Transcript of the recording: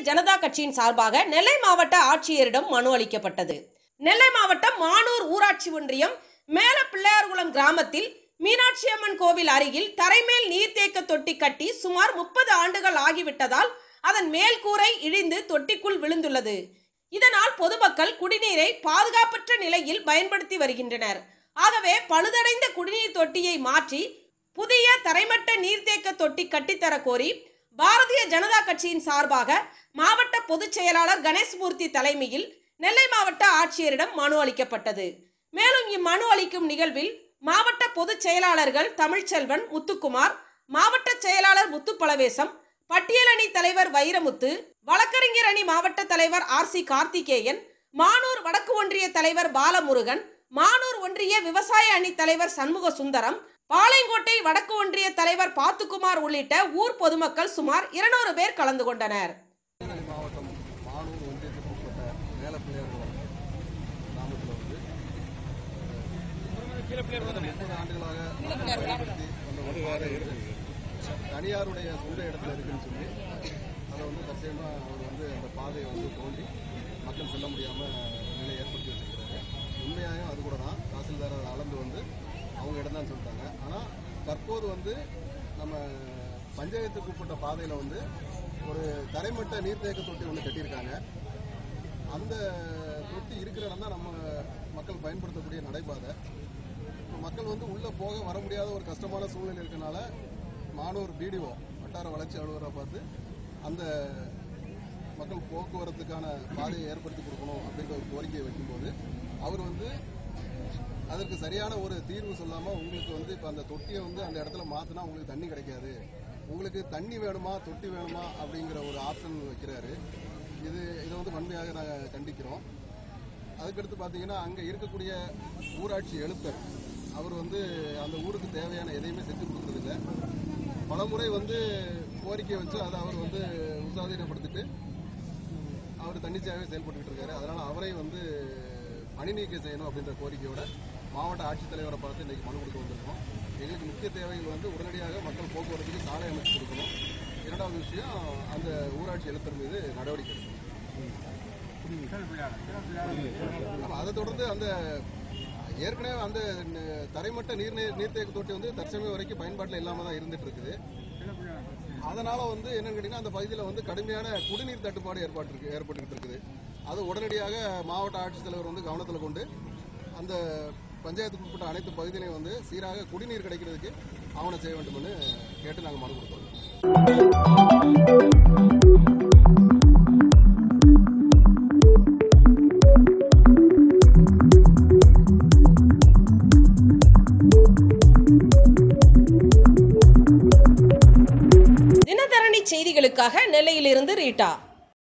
ஜனதா கட்சியின் சார்பாக நெல்லை மாவட்ட ஆட்சியரிடம் மனு அளிக்கப்பட்டது நெல்லை மாவட்டம் மானூர் ஊராட்சி ஒன்றியம் மேல பிள்ளையார்குளம் கிராமத்தில் மீனாட்சி அம்மன் கோவில் அருகில் தரைமேல் நீர்த்தேக்க தொட்டி கட்டி சுமார் முப்பது ஆண்டுகள் ஆகிவிட்டதால் அதன் மேல்கூரை இழிந்து தொட்டிக்குள் விழுந்துள்ளது இதனால் பொதுமக்கள் குடிநீரை பாதுகாப்பற்ற நிலையில் பயன்படுத்தி வருகின்றனர் ஆகவே பழுதடைந்த குடிநீர் தொட்டியை மாற்றி புதிய தரைமட்ட நீர்த்தேக்க தொட்டி கட்டித்தர கோரி பாரதிய ஜனதா கட்சியின் சார்பாக மாவட்ட பொதுச் செயலாளர் கணேஷ்மூர்த்தி தலைமையில் நெல்லை மாவட்ட ஆட்சியரிடம் மனு அளிக்கப்பட்டது மேலும் இம்மனு அளிக்கும் நிகழ்வில் மாவட்ட பொதுச் செயலாளர்கள் தமிழ்ச்செல்வன் முத்துக்குமார் மாவட்ட செயலாளர் முத்துப்பலவேசம் பட்டியல் அணி தலைவர் வைரமுத்து வழக்கறிஞர் அணி மாவட்ட தலைவர் ஆர் சி கார்த்திகேயன் மானூர் வடக்கு ஒன்றிய தலைவர் பாலமுருகன் மானூர் ஒன்றிய விவசாய அணி தலைவர் சண்முக சுந்தரம் பாளையங்கோட்டை வடக்கு ஒன்றிய தலைவர் பாத்துக்குமார் உள்ளிட்ட ஊர் பொதுமக்கள் சுமார் இருநூறு பேர் கலந்து கொண்டனர் திருநெல்வேலி மாவட்டம் மானூர் ஒன்றியத்துக்கு உட்பட்ட மேலப்பிள்ளையார்குளம் கிராமத்தில் வந்து கடந்த முப்பது ஆண்டுகளாக மக்கள் பயன்படுத்தி வந்த ஒரு பாதை இருக்கு. தனியாருடைய சொந்த இடத்துல இருக்குன்னு சொல்லி அதை வந்து தற்சயமாக அவர் வந்து அந்த பாதையை வந்து தோண்டி மக்கள் செல்ல முடியாமல் நிலை ஏற்படுத்தி வச்சிருக்கிறாங்க உண்மையாகவும் அது கூட தான் தாசில்தார் அதை அளந்து வந்து அவங்க இடம் தான் சொல்லிட்டாங்க ஆனால் தற்போது வந்து நம்ம பஞ்சாயத்துக்கு உட்பட்ட பாதையில் வந்து ஒரு தரைமட்ட நீர்த்தேக்க தொட்டி ஒன்று கட்டியிருக்காங்க அந்த தொட்டி இருக்கிற இடம் தான் நம்ம மக்கள் பயன்படுத்தக்கூடிய நடைபாதை இப்போ மக்கள் வந்து உள்ளே போக வர முடியாத ஒரு கஷ்டமான சூழ்நிலை இருக்கனால மானூர் பிடிஓ வட்டார வளர்ச்சி அலுவலரை பார்த்து அந்த மக்கள் போக்குவரத்துக்கான பாதையை ஏற்படுத்தி கொடுக்கணும் அப்படின்ற ஒரு கோரிக்கையை வைக்கும்போது அவர் வந்து அதற்கு சரியான ஒரு தீர்வு சொல்லாமல் உங்களுக்கு வந்து இப்போ அந்த தொட்டியை வந்து அந்த இடத்துல மாற்றினா உங்களுக்கு தண்ணி கிடைக்காது உங்களுக்கு தண்ணி வேணுமா தொட்டி வேணுமா அப்படிங்கிற ஒரு ஆப்ஷன் வைக்கிறாரு இது இதை வந்து வன்மையாக நாங்கள் கண்டிக்கிறோம் அதுக்கடுத்து பார்த்தீங்கன்னா அங்கே இருக்கக்கூடிய ஊராட்சி எழுத்தர் அவர் வந்து அந்த ஊருக்கு தேவையான எதையுமே செஞ்சு கொடுக்குறதில்ல பலமுறை வந்து கோரிக்கை வச்சு அதை அவர் வந்து உசாதீனப்படுத்திட்டு அவர் தன்னிச்சையாகவே செயல்பட்டுக்கிட்டு இருக்காரு அதனால அவரை வந்து பணி நீக்கம் செய்யணும் அப்படின்ற கோரிக்கையோட மாவட்ட ஆட்சித்தலைவரை பார்த்து இன்னைக்கு மனு கொடுக்க வந்திருக்கோம் எங்களுக்கு முக்கிய தேவைகள் வந்து உடனடியாக மக்கள் போக்குவரத்துக்கு சாலை அமைச்சு கொடுக்கணும் இரண்டாவது விஷயம் அந்த ஊராட்சி எழுத்தர் மீது நடவடிக்கை எடுக்கணும் ஆமா, அதை தொடர்ந்து அந்த ஏற்கனவே அந்த ந- தரைமட்ட நீர் நீர்த்தேக்க தொட்டி வந்து தற்சமயம் வரைக்கும் பயன்பாட்டில் இல்லாம தான் இருந்துட்டு இருக்குது அதனால வந்து என்னன்னு கேட்டீங்கன்னா அந்த பகுதியில் வந்து கடுமையான குடிநீர் தட்டுப்பாடு ஏற்பட்டு இருக்கு ஏற்பட்டு இருக்குது அது உடனடியாக மாவட்ட ஆட்சித்தலைவர் வந்து கவனத்தில் கொண்டு அந்த பஞ்சாயத்துக்கு உட்பட்ட அனைத்து பகுதியிலையும் வந்து சீராக குடிநீர் கிடைக்கிறதுக்கு ஆவணம் செய்ய வேண்டும்னு கேட்டு நாங்கள் மனு கொடுத்தோம் தினதரணி செய்திகளுக்காக நெல்லையிலிருந்து ரீட்டா